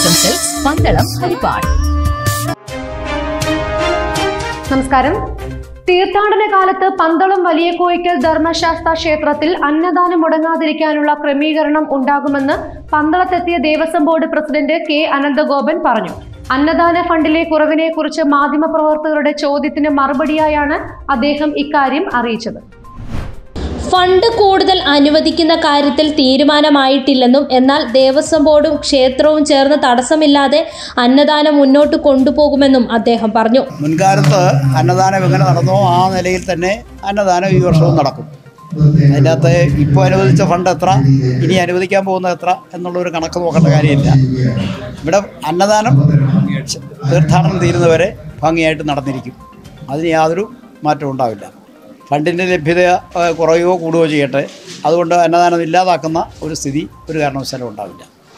Vikram silks Pandalam Harippad നമസ്കാരം തീർത്ഥാടന കാലത്ത് പന്തളം വലിയ കോയിക്കൽ ധർമ്മശാസ്ത്ര ക്ഷേത്രത്തിൽ അന്നദാനം മുടങ്ങാതിരിക്കാനുള്ള ക്രമീകരണം ഉണ്ടാകുമെന്ന് പന്തളത്തെത്തിയ Devaswom board president K Ananthagopan പറഞ്ഞു അന്നദാന ഫണ്ടിലെ കുറവിനെ കുറിച്ച് മാധ്യമപ്രവർത്തകരുടെ ചോദ്യത്തിന് മറുപടിയായാണ് അദ്ദേഹം ഇക്കാര്യം അറിയിച്ചത് ഫണ്ട് കൂടുതൽ അനുവദിക്കുന്ന കാര്യത്തിൽ തീരുമാനമായിട്ടില്ലെന്നും എന്നാൽ ദേവസ്വം ബോർഡും ക്ഷേത്രവും ചേർന്ന് തടസ്സമില്ലാതെ അന്നദാനം മുന്നോട്ട് കൊണ്ടുപോകുമെന്നും അദ്ദേഹം പറഞ്ഞു മുൻകാലത്ത് അന്നദാനം എങ്ങനെ നടന്നോ ആ നിലയിൽ തന്നെ അന്നദാനം ഈ വർഷവും നടക്കും അതിൻ്റെ അകത്ത് ഇപ്പോൾ അനുവദിച്ച ഫണ്ട് എത്ര ഇനി അനുവദിക്കാൻ പോകുന്നത് എത്ര എന്നുള്ളൊരു കണക്ക് നോക്കേണ്ട കാര്യമില്ല ഇവിടെ അന്നദാനം തീർത്ഥാടനം തീരുന്നവരെ ഭംഗിയായിട്ട് നടന്നിരിക്കും അതിന് യാതൊരു മാറ്റവും ഉണ്ടാവില്ല ഫണ്ടിൻ്റെ ലഭ്യത ഏഹ്, കുറയുകയോ കൂടുകയോ ചെയ്യട്ടെ അതുകൊണ്ട് അന്നദാനം ഇല്ലാതാക്കുന്ന ഒരു സ്ഥിതി ഒരു കാരണവശാലും ഉണ്ടാവില്ല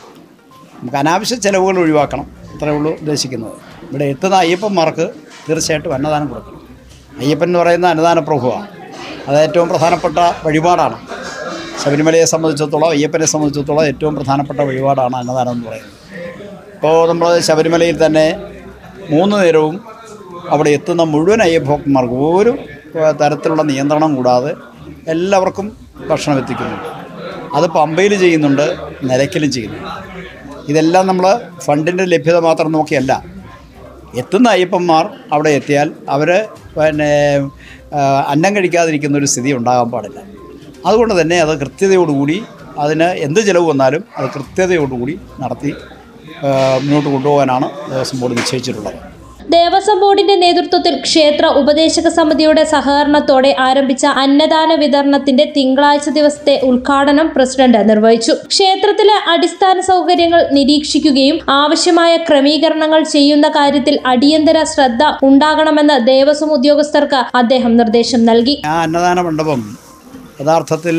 നമുക്ക് അനാവശ്യ ചിലവുകൾ ഒഴിവാക്കണം അത്രയേ ഉള്ളൂ ഉദ്ദേശിക്കുന്നത് ഇവിടെ എത്തുന്ന അയ്യപ്പന്മാർക്ക് തീർച്ചയായിട്ടും അന്നദാനം കൊടുക്കണം അയ്യപ്പൻ എന്ന് പറയുന്ന അന്നദാന പ്രഭുവാണ് അത് ഏറ്റവും പ്രധാനപ്പെട്ട വഴിപാടാണ് ശബരിമലയെ സംബന്ധിച്ചിടത്തോളം അയ്യപ്പനെ സംബന്ധിച്ചിടത്തോളം ഏറ്റവും പ്രധാനപ്പെട്ട വഴിപാടാണ് അന്നദാനം എന്ന് പറയുന്നത് ഇപ്പോൾ നമ്മൾ ശബരിമലയിൽ തന്നെ മൂന്ന് നേരവും അവിടെ എത്തുന്ന മുഴുവൻ അയ്യപ്പന്മാർക്കും ഒരു ഏഹ്, തരത്തിലുള്ള നിയന്ത്രണം കൂടാതെ എല്ലാവർക്കും ഭക്ഷണം എത്തിക്കുന്നുണ്ട് അത് പമ്പയിൽ ചെയ്യുന്നുണ്ട് നിലയ്ക്കലും ചെയ്യുന്നുണ്ട് ഇതെല്ലാം നമ്മൾ ഫണ്ടിൻ്റെ ലഭ്യത മാത്രം നോക്കിയല്ല എത്തുന്ന അയ്യപ്പന്മാർ അവിടെ എത്തിയാൽ അവർ പിന്നെ ആ, അന്നം കഴിക്കാതിരിക്കുന്ന ഒരു സ്ഥിതി ഉണ്ടാകാൻ പാടില്ല അതുകൊണ്ട് തന്നെ അത് കൃത്യതയോടുകൂടി അതിന് എന്ത് ചിലവ് വന്നാലും അത് കൃത്യതയോടുകൂടി നടത്തി ആ, മുന്നോട്ട് കൊണ്ടുപോകാനാണ് ദേവസ്വം ബോർഡ് നിശ്ചയിച്ചിട്ടുള്ളത് ദേവസ്വം ബോർഡിന്റെ നേതൃത്വത്തിൽ ക്ഷേത്ര ഉപദേശക സമിതിയുടെ സഹകരണത്തോടെ ആരംഭിച്ച അന്നദാന വിതരണത്തിന്റെ തിങ്കളാഴ്ച ദിവസത്തെ ഉദ്ഘാടനം പ്രസിഡന്റ് നിർവഹിച്ചു ക്ഷേത്രത്തിലെ അടിസ്ഥാന സൗകര്യങ്ങൾ നിരീക്ഷിക്കുകയും ആവശ്യമായ ക്രമീകരണങ്ങൾ ചെയ്യുന്ന കാര്യത്തിൽ അടിയന്തര ശ്രദ്ധ ഉണ്ടാകണമെന്ന് ദേവസ്വം ഉദ്യോഗസ്ഥർക്ക് അദ്ദേഹം നിർദ്ദേശം നൽകി ആ അന്നദാന മണ്ഡപം യഥാർത്ഥത്തിൽ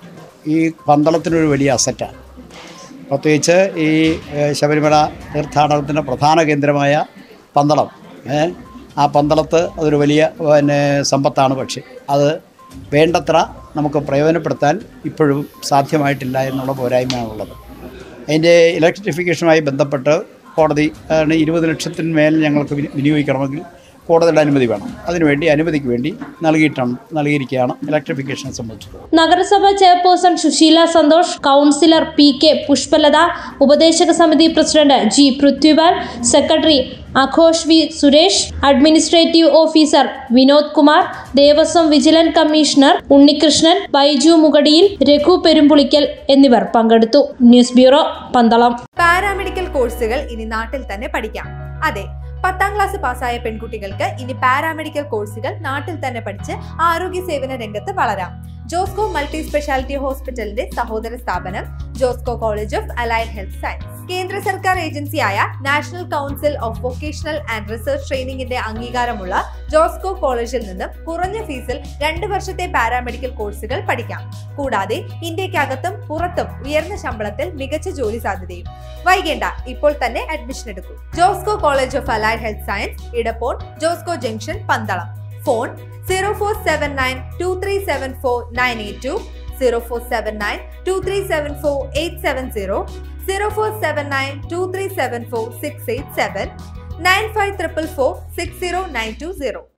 ഈ പന്തളത്തിനൊരു വലിയ അസറ്റാണ് പ്രത്യേകിച്ച് ഈ ഏഹ്, ശബരിമല തീർത്ഥാടനത്തിൻ്റെ പ്രധാന കേന്ദ്രമായ പന്തളം ഏ, ആ പന്തളത്ത് അതൊരു വലിയ പിന്നെ സമ്പത്താണ് പക്ഷേ അത് വേണ്ടത്ര നമുക്ക് പ്രയോജനപ്പെടുത്താൻ ഇപ്പോഴും സാധ്യമായിട്ടില്ല എന്നുള്ള പോരായ്മയാണുള്ളത് അതിൻ്റെ ഇലക്ട്രിഫിക്കേഷനുമായി ബന്ധപ്പെട്ട് കോടതി ആണ് ഇരുപത് ലക്ഷത്തിന്മേൽ ഞങ്ങൾക്ക് വിനി- വിനിയോഗിക്കണമെങ്കിൽ കോടതിയുടെ അനുമതി വേണം അതിനുവേണ്ടി അനുമതിക്ക് വേണ്ടി നൽകിയിട്ടാണ് നൽകിയിരിക്കുകയാണ് ഇലക്ട്രിഫിക്കേഷനെ സംബന്ധിച്ചിടത്തോളം നഗരസഭ chairperson Susheela Santhosh councillor P K Pushpalatha ഉപദേശക സമിതി president G Prithvipal secretary Aghosh V Suresh administrative officer Vinod Kumar Devaswom vigilance commissioner Unnikrishnan Baiju മുഗടിയിൽ രഘു പെരുമ്പുളിക്കൽ എന്നിവർ പങ്കെടുത്തു ന്യൂസ് ബ്യൂറോ പന്തളം പാരാമെഡിക്കൽ കോഴ്സുകൾ ഇനി നാട്ടിൽ തന്നെ പഠിക്കാം അതെ പത്താം ക്ലാസ് പാസ്സായ പെൺകുട്ടികൾക്ക് ഇനി പാരാമെഡിക്കൽ കോഴ്സുകൾ നാട്ടിൽ തന്നെ പഠിച്ച് ആരോഗ്യ സേവന രംഗത്ത് വളരാം ജോസ്കോ മൾട്ടി സ്പെഷ്യാലിറ്റി ഹോസ്പിറ്റലിന്റെ സഹോദര സ്ഥാപനം Josco college of allied health science കേന്ദ്ര സർക്കാർ ഏജൻസിയായ national council of vocational and research ട്രെയിനിങ്ങിന്റെ അംഗീകാരമുള്ള ജോസ്കോ കോളേജിൽ നിന്നും കുറഞ്ഞ ഫീസിൽ രണ്ട് വർഷത്തെ പാരാമെഡിക്കൽ കോഴ്സുകൾ പഠിക്കാം കൂടാതെ ഇന്ത്യക്കകത്തും പുറത്തും ഉയർന്ന ശമ്പളത്തിൽ മികച്ച ജോലി സാധ്യതയും വൈകേണ്ട ഇപ്പോൾ തന്നെ അഡ്മിഷൻ എടുക്കൂ Josco college of allied health science Edappon Josco junction Pandalam phone zero four seven nine two three seven four nine eight two zero four seven nine two three seven four eight seven zero zero four seven nine two three seven four six eight seven nine five triple four six zero nine two zero